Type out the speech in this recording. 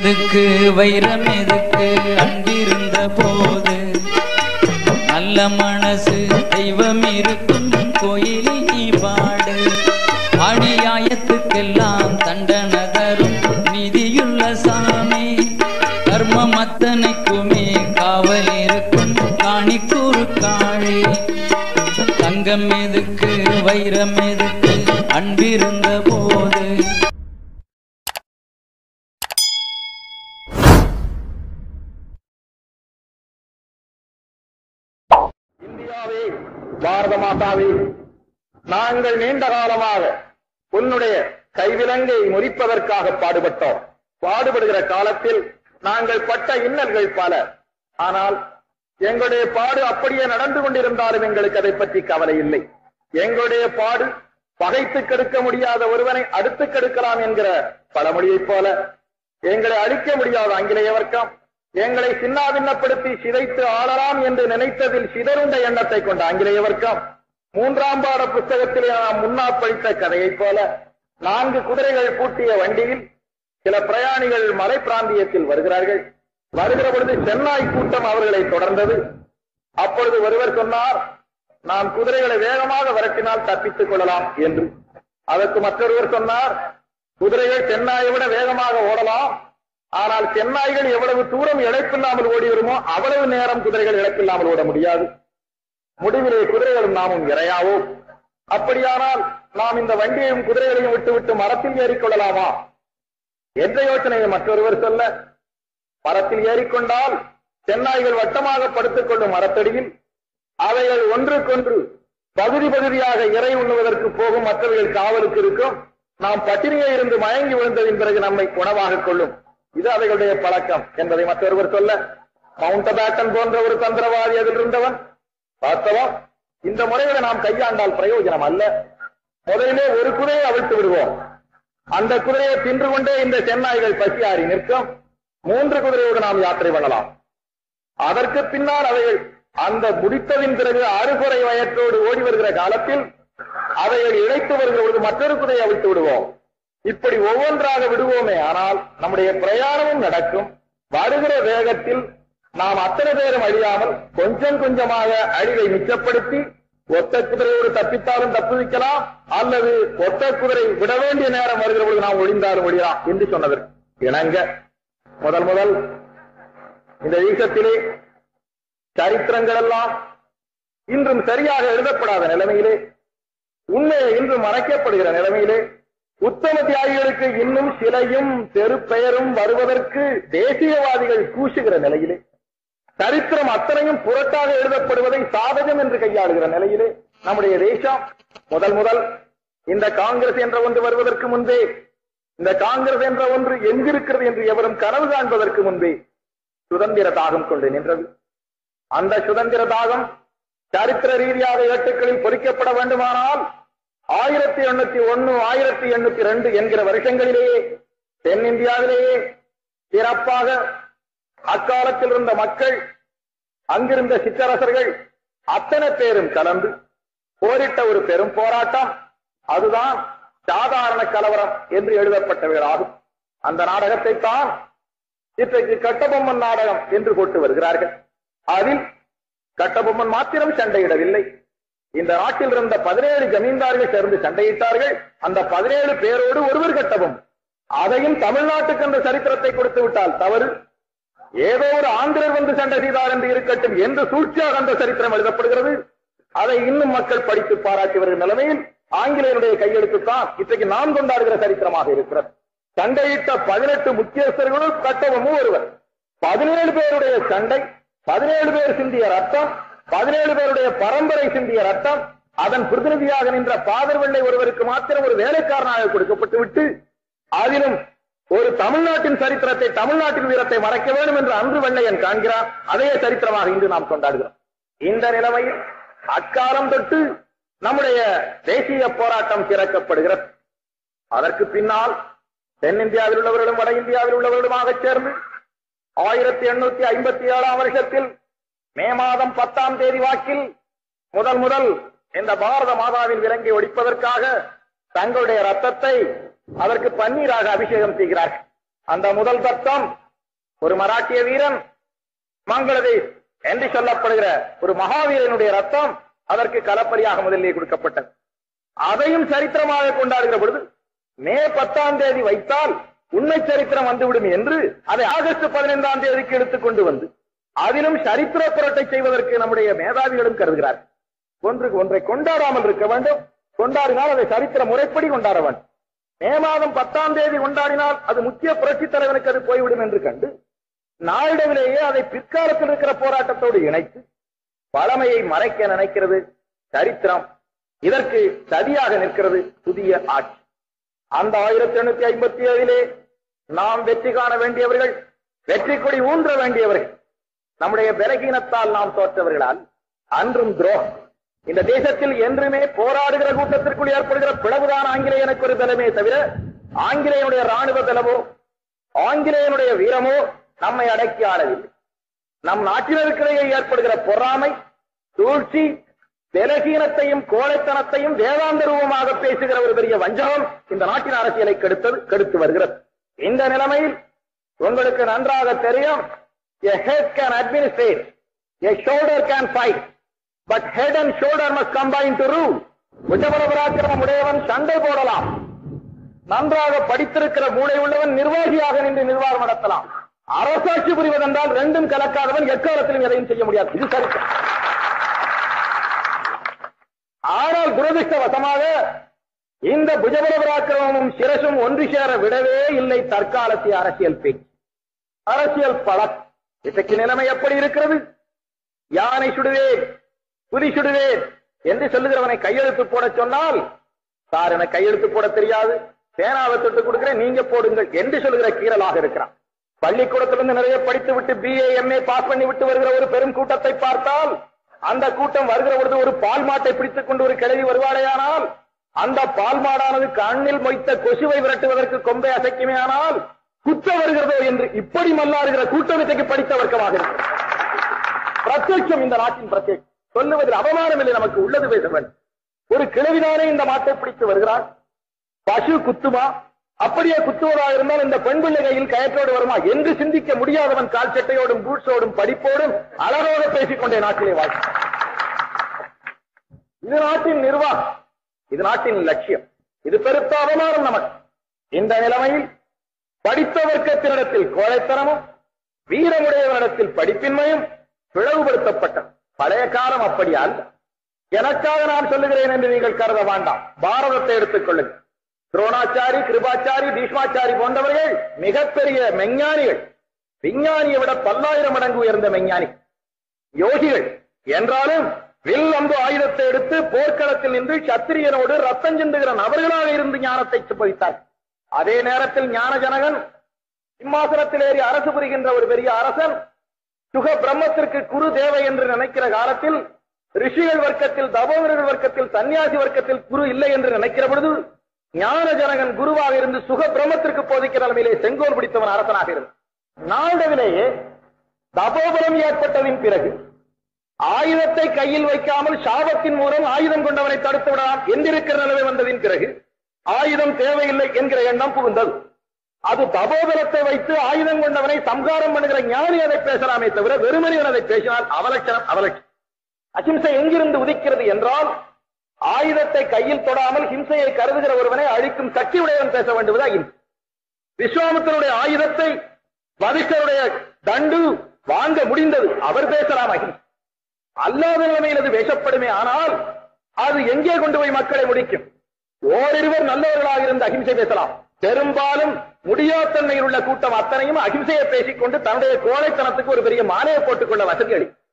எதுக்கு வைரம் எதுக்கு அன்பிருந்த போது நல்ல மனசு தெய்வம் இருக்கும் கோயிலில் நீ பாடு அநியாயத்துக்கெல்லாம் தண்டனை தரும் நிதியுள்ள சாமி கர்மம் அத்தனைக்குமே காவல் இருக்கும் காணிக்கூறு காழி தங்கம் எதுக்கு வைரம் எதுக்கு அன்பிருந்த போது இந்தியாவே பாரத மாதாவே நாங்கள் நீண்ட காலமாக உன்னுடைய கைவிலங்கை முறிப்பதற்காக பாடுபட்டோம் பாடுபடுகிற காலத்தில் நாங்கள் பட்ட இன்னல்கள் பல ஆனால் எங்களுடைய பாடு அப்படியே நடந்து கொண்டிருந்தாலும் எங்களுக்கு அதை பற்றி கவலை இல்லை எங்களுடைய பாடு பகைத்து கெடுக்க முடியாத ஒருவனை அடுத்து கெடுக்கலாம் என்கிற பழமொழியைப் போல எங்களை அழிக்க முடியாத ஆங்கிலேய வர்க்கம் எங்களை சின்னாபின்னப்படுத்தி சிதைத்து ஆளலாம் என்று நினைத்ததில் சிதறுண்ட எண்ணத்தை கொண்ட ஆங்கிலேய வர்க்கம் மூன்றாம் பாட புத்தகத்திலே நாம் முன்னால் படித்த கதையைப் போல நான்கு குதிரைகள் பூட்டிய வண்டியில் சில பிரயாணிகள் மலை பிராந்தியத்தில் வருகிறார்கள் வருகிற பொழுது சென்னாய் கூட்டம் அவர்களை தொடர்ந்தது அப்பொழுது ஒருவர் சொன்னார் நாம் குதிரைகளை வேகமாக விரட்டினால் தப்பித்துக் கொள்ளலாம் என்று அதற்கு மற்றொருவர் சொன்னார் குதிரைகள் சென்னாயை விட வேகமாக ஓடலாம் ஆனால் சென்னாய்கள் எவ்வளவு தூரம் இழப்பில்லாமல் ஓடி வருமோ அவ்வளவு நேரம் குதிரைகள் இழப்பில்லாமல் ஓட முடியாது முடிவிலே குதிரைகளும் நாமும் இறையாவோம் அப்படியானால் நாம் இந்த வண்டியையும் குதிரைகளையும் விட்டுவிட்டு மரத்தில் ஏறிக்கொள்ளலாமா என்ற யோசனையை மற்றொருவர் சொல்ல மரத்தில் ஏறிக்கொண்டால் சென்னாய்கள் வட்டமாக படுத்துக் கொள்ளும் மரத்தடியில் அவைகள் ஒன்றுக்கொன்று பகுதி பகுதியாக இறை உண்ணுவதற்கு போகும் மற்றவர்கள் காவலுக்கு இருக்கும் நாம் பட்டினியே இருந்து மயங்கி விழுந்ததின் பிறகு நம்மை உணவாக கொள்ளும் இது அவைகளுடைய பழக்கம் என்பதை மற்றொருவர் சொல்ல மவுண்ட் பேட்டன் போன்ற ஒரு தந்திரவாதி அதில் இருந்தவன் வாஸ்தவம் இந்த முறைகளை நாம் கையாண்டால் பிரயோஜனம் அல்ல முதலிலே ஒரு குதிரையை அவிழ்த்து விடுவோம் அந்த குதிரையை தின்று கொண்டே இந்த சென்னாய்கள் பசியாறி நிற்கும் மூன்று குதிரையோடு நாம் யாத்திரை பண்ணலாம் அதற்கு பின்னால் அவைகள் அந்த முடித்ததின் பிறகு அறுகுறை வயற்றோடு ஓடி வருகிற காலத்தில் அவைகள் இழைத்து வருகிற பொழுது மற்றொரு குதிரையை அவிழ்த்து விடுவோம் இப்படி ஒவ்வொன்றாக விடுவோமே ஆனால் நம்முடைய பிரயாணமும் நடக்கும் வருகிற வேகத்தில் நாம் அத்தனை பேரும் அழியாமல் கொஞ்சம் கொஞ்சமாக அழிவை மிச்சப்படுத்தி ஒத்த குதிரையோடு தப்பித்தாலும் தப்புவிக்கலாம் அல்லது ஒத்த குதிரை விட வேண்டிய நேரம் வருகிற பொழுது நாம் ஒளிந்தாலும் ஒழியலாம் என்று சொன்னதற்கு இணங்க முதல் முதல் இந்த ஈசத்திலே சரித்திரங்கள் எல்லாம் இன்றும் சரியாக எழுதப்படாத நிலைமையிலே உண்மையை இன்றும் மறைக்கப்படுகிற நிலைமையிலே உத்தம தியாகிகளுக்கு இன்னும் சிலையும் பெருப்பெயரும் வருவதற்கு தேசியவாதிகள் கூசுகிற நிலையிலே சரித்திரம் அத்தனையும் புரட்டாக எழுதப்படுவதை சாதகம் என்று கையாளுகிற நிலையிலே நம்முடைய தேசம் முதல் முதல் இந்த காங்கிரஸ் என்ற ஒன்று வருவதற்கு முன்பே இந்த காங்கிரஸ் என்ற ஒன்று எங்கிருக்கிறது என்று எவரும் கனவு காண்பதற்கு முன்பே சுதந்திர தாகம் கொண்டு நின்றது அந்த சுதந்திர தாகம் சரித்திர ரீதியாக ஏட்டுக்களில் பொறிக்கப்பட வேண்டுமானால் ஆயிரத்தி எண்ணூத்தி ஒன்னு ஆயிரத்தி எண்ணூத்தி ரெண்டு என்கிற வருஷங்களிலேயே தென்னிந்தியாவிலேயே சிறப்பாக அக்காலத்தில் இருந்த மக்கள் அங்கிருந்த சிற்றரசர்கள் அத்தனை பேரும் கலந்து போரிட்ட ஒரு பெரும் போராட்டம் அதுதான் சாதாரண கலவரம் என்று எழுதப்பட்டவைகளாகும் அந்த நாடகத்தை தான் இன்றைக்கு கட்டபொம்மன் நாடகம் என்று போட்டு வருகிறார்கள் அதில் கட்டபொம்மன் மாத்திரம் சண்டையிடவில்லை இந்த நாட்டில் இருந்த பதினேழு ஜமீன்தார்கள் சேர்ந்து சண்டையிட்டார்கள் அந்த பதினேழு பேரோடு ஒருவர் கட்டபொம்மன் அதையும் தமிழ்நாட்டுக்கு அந்த சரித்திரத்தை கொடுத்து விட்டால் தவறு ஏதோ ஒரு ஆந்திரர் வந்து சண்டை செய்தார் என்று இருக்கட்டும் என்று சூழ்ச்சியாக அந்த சரித்திரம் எழுதப்படுகிறது அதை இன்னும் மக்கள் படித்து பாராட்டி வருகிற நிலைமையில் ஆங்கிலேயருடைய கையெழுத்துத்தான் இன்றைக்கு நாம் கொண்டாடுகிற சரித்திரமாக இருக்கிறது சண்டையிட்ட பதினெட்டு முக்கியஸ்தர்களும் கட்டபொம்மும் ஒருவர் பதினேழு பேருடைய சண்டை பதினேழு பேர் சிந்திய ரத்தம் பதினேழு பேருடைய பரம்பரை சிந்திய ரத்தம் அதன் பிரதிநிதியாக நின்ற பாதர் வெள்ளை ஒருவருக்கு மாத்திரம் ஒரு வேலைக்காரனாக கொடுக்கப்பட்டு விட்டு அதிலும் ஒரு தமிழ்நாட்டின் சரித்திரத்தை தமிழ்நாட்டின் வீரத்தை மறைக்க வேண்டும் என்று அன்று வெள்ளையன் காண்கிறான் அதே சரித்திரமாக இன்று நாம் கொண்டாடுகிறோம் இந்த நிலைமையில் அக்காலம் தொட்டு நம்முடைய தேசிய போராட்டம் திறக்கப்படுகிறது அதற்கு பின்னால் தென்னிந்தியாவில் உள்ளவர்களும் வட இந்தியாவில் உள்ளவர்களுமாக சேர்ந்து ஆயிரத்தி எண்ணூத்தி ஐம்பத்தி ஏழாம் வருஷத்தில் மே மாதம் பத்தாம் தேதி வாக்கில் முதல் முதல் இந்த பாரத மாதாவின் விலங்கை ஒடிப்பதற்காக தங்களுடைய ரத்தத்தை அதற்கு பன்னீராக அபிஷேகம் செய்கிறார்கள் அந்த முதல் தத்தம் ஒரு மராட்டிய வீரன் மங்களதேஷ் என்று சொல்லப்படுகிற ஒரு மகாவீரனுடைய ரத்தம் அதற்கு கலப்பரியாக முதலிலே கொடுக்கப்பட்டது அதையும் சரித்திரமாக கொண்டாடுகிற பொழுது மே பத்தாம் தேதி வைத்தால் உண்மை சரித்திரம் வந்துவிடும் என்று அதை ஆகஸ்ட் பதினைந்தாம் தேதிக்கு எடுத்துக் கொண்டு வந்து அதிலும் சரித்திர புரட்டை செய்வதற்கு நம்முடைய மேதாவிகளும் கருதுகிறார்கள் ஒன்றுக்கு ஒன்றை கொண்டாடாமல் இருக்க வேண்டும் கொண்டாடினால் அதை சரித்திர முறைப்படி கொண்டாட வேண்டும் மே மாதம் பத்தாம் தேதி கொண்டாடினால் அது முக்கிய புரட்சி தலைவனுக்கு அது போய்விடும் என்று கண்டு நாளிடவிலேயே அதை பிற்காலத்தில் இருக்கிற போராட்டத்தோடு இணைத்து பழமையை மறைக்க நினைக்கிறது சரித்திரம் இதற்கு சதியாக நிற்கிறது புதிய ஆட்சி அந்த ஆயிரத்தி எண்ணூத்தி ஐம்பத்தி ஏழிலே நாம் வெற்றி காண வேண்டியவர்கள் வெற்றி கொடி ஊன்ற வேண்டியவர்கள் நம்முடைய பலகீனத்தால் நாம் தோற்றவர்களால் அன்றும் துரோகம் இந்த தேசத்தில் என்றுமே போராடுகிற கூட்டத்திற்குள் ஏற்படுகிற பிளவுதான் ஆங்கிலேயனுக்கு ஒரு பலமே தவிர ஆங்கிலேயனுடைய ராணுவ பலமோ ஆங்கிலேயனுடைய வீரமோ நம்மை அடக்கி ஆளவில்லை நம் நாட்டினருக்கிடையே ஏற்படுகிற பொறாமை சூழ்ச்சி பலகீனத்தையும் கோழைத்தனத்தையும் வேதாந்த ரூபமாக பேசுகிற ஒரு பெரிய வஞ்சகம் இந்த நாட்டின் அரசியலை கெடுத்தது கெடுத்து வருகிறது இந்த நிலைமையில் உங்களுக்கு நன்றாக தெரியும் a head can administrate a shoulder can fight but head and shoulder must combine to rule புஜபல பராக்கிரமம் உடையவன் சண்டை போடலாம் நன்றாக படித்திருக்கிற மூளை உள்ளவன் நிர்வாகியாக நின்று நிர்வாகம் நடத்தலாம் அரசாட்சி புரிவதென்றால் ரெண்டும் கலக்காதவன் எக்காலத்திலும் எதையும் செய்ய முடியாது இது சரித்திரம் ஆனால் துரதிருஷ்டவசமாக இந்த புஜபல பராக்கிரமமும் சிரசும் ஒன்று சேர விடவே இல்லை தற்காலத்திய அரசியல் பேச்சு அரசியல் பழக்கம் இன்றைக்கு நிலைமை எப்படி இருக்கிறது யானை சுடுவேன் புலி சுடுவேன் என்று சொல்லுகிறவனை கையெழுத்து போட சொன்னால் சார் எனக்கு கையெழுத்து போட தெரியாது பேனாவை தொட்டு கொடுக்கிறேன் நீங்க போடுங்கள் என்று சொல்லுகிற கீரலாக இருக்கிறான் பள்ளிக்கூடத்திலிருந்து நிறைய படித்து விட்டு பிஏ எம்ஏ பாஸ் பண்ணி விட்டு வருகிற ஒரு பெரும் கூட்டத்தை பார்த்தால் அந்த கூட்டம் வருகிற பொழுது ஒரு பால் மாட்டை பிடித்துக் கொண்டு ஒரு கிழவி வருவாளேயானால் அந்த பால் மாடானது கண்ணில் மொய்த்த கொசுவை விரட்டுவதற்கு கொம்பை அசைக்குமே ஆனால் குத்த வருகிறதோ என்று இப்படி மல்லாறுகிற கூட்டமைக்கு படித்த வர்க்கமாக இருக்கிறது பிரத்யட்சம் இந்த நாட்டின் பிரத்யேகம் சொல்லுவதில் அவமானம் இல்லை நமக்கு உள்ளது பேச வேண்டும் ஒரு கிழவிதானே இந்த மாட்டை பிடித்து வருகிறான் பசு குத்துமா அப்படியே குத்துவதா இருந்தால் இந்த பெண் பிள்ளை கையில் கயற்றோடு வருமா என்று சிந்திக்க முடியாதவன் கால் சட்டையோடும் பூட்ஸோடும் படிப்போடும் அலரோட பேசிக்கொண்டே நாட்டிலே வாழ்க்கை இது நாட்டின் நிர்வாகம் இது நாட்டின் லட்சியம் இது பெருத்த அவமானம் நமக்கு இந்த நிலைமையில் படித்த வர்க்கத்தினிடத்தில் கோழைத்தனமும் வீரமுடையவனிடத்தில் படிப்பின்மையும் பிளவுபடுத்தப்பட்டது பழைய காலம் அப்படி அல்ல எனக்காக நான் சொல்லுகிறேன் என்று நீங்கள் கருத வேண்டாம் பாரதத்தை எடுத்துக் கொள்ளுங்கள் துரோணாச்சாரி கிருபாச்சாரி பீஷ்மாச்சாரி போன்றவர்கள் மிகப்பெரிய மெஞ்ஞானிகள் விஞ்ஞானியை விட பல்லாயிரம் மடங்கு உயர்ந்த மெஞ்ஞானி யோகிகள் என்றாலும் வில் அம்பு ஆயுதத்தை எடுத்து போர்க்களத்தில் நின்று சத்திரியனோடு ரத்தம் சிந்துகிற நபர்களாக இருந்து ஞானத்தை சுப்பதித்தார் அதே நேரத்தில் ஞான ஜனகன் சிம்மாசனத்தில் ஏறி அரசு புரிகின்ற ஒரு பெரிய அரசன் சுக பிரம்மத்திற்கு குரு தேவை என்று நினைக்கிற காலத்தில் ரிஷிகள் வர்க்கத்தில் தபோதரர்கள் வர்க்கத்தில் சன்னியாசி வர்க்கத்தில் குரு இல்லை என்று நினைக்கிற பொழுது ஞான ஜனகன் குருவாக இருந்து சுக பிரம்மத்திற்கு போதிக்கிற நிலையிலே செங்கோல் பிடித்தவன் அரசனாக இருந்தான் நாளடைவிலேயே தபோபலம் ஏற்பட்டதின் பிறகு ஆயுதத்தை கையில் வைக்காமல் சாபத்தின் மூலம் ஆயுதம் கொண்டவனை தடுத்து விடலாம் என்றிருக்கிற நிலைமை வந்ததின் பிறகு ஆயுதம் தேவையில்லை என்கிற எண்ணம் புகுந்தது அது தபோபலத்தை வைத்து ஆயுதம் கொண்டவனை சம்காரம் பண்ணுகிற ஞானி அதை பேசலாமே தவிர வெறுமனியன் அதை பேசினால் அவலட்சணம் அவலட்சணம் அஹிம்சை எங்கிருந்து உதிக்கிறது என்றால் ஆயுதத்தை கையில் தொடாமல் ஹிம்சையை கருதுகிற ஒருவனை அழிக்கும் சக்தி உடையவன் பேச வேண்டுவது அஹிம்சை விஸ்வாமித்தருடைய ஆயுதத்தை வதிஷ்டருடைய தண்டு வாங்க முடிந்தது அவர் பேசலாம் அஹிம்சை அல்லாத நிலைமையில் அது பேசப்படுமே ஆனால் அது எங்கே கொண்டு போய் மக்களை முடிக்கும் ஓரிருவர் நல்லவர்களாக இருந்த அகிம்சை பேசலாம் பெரும்பாலும் முடியாத்தன்மையில் உள்ள கூட்டம் அத்தனையும் அகிம்சையை பேசிக்கொண்டு தன்னுடைய கோழைத்தனத்துக்கு ஒரு பெரிய மாலையை போட்டுக் கொள்ள வசதி அளிக்கும்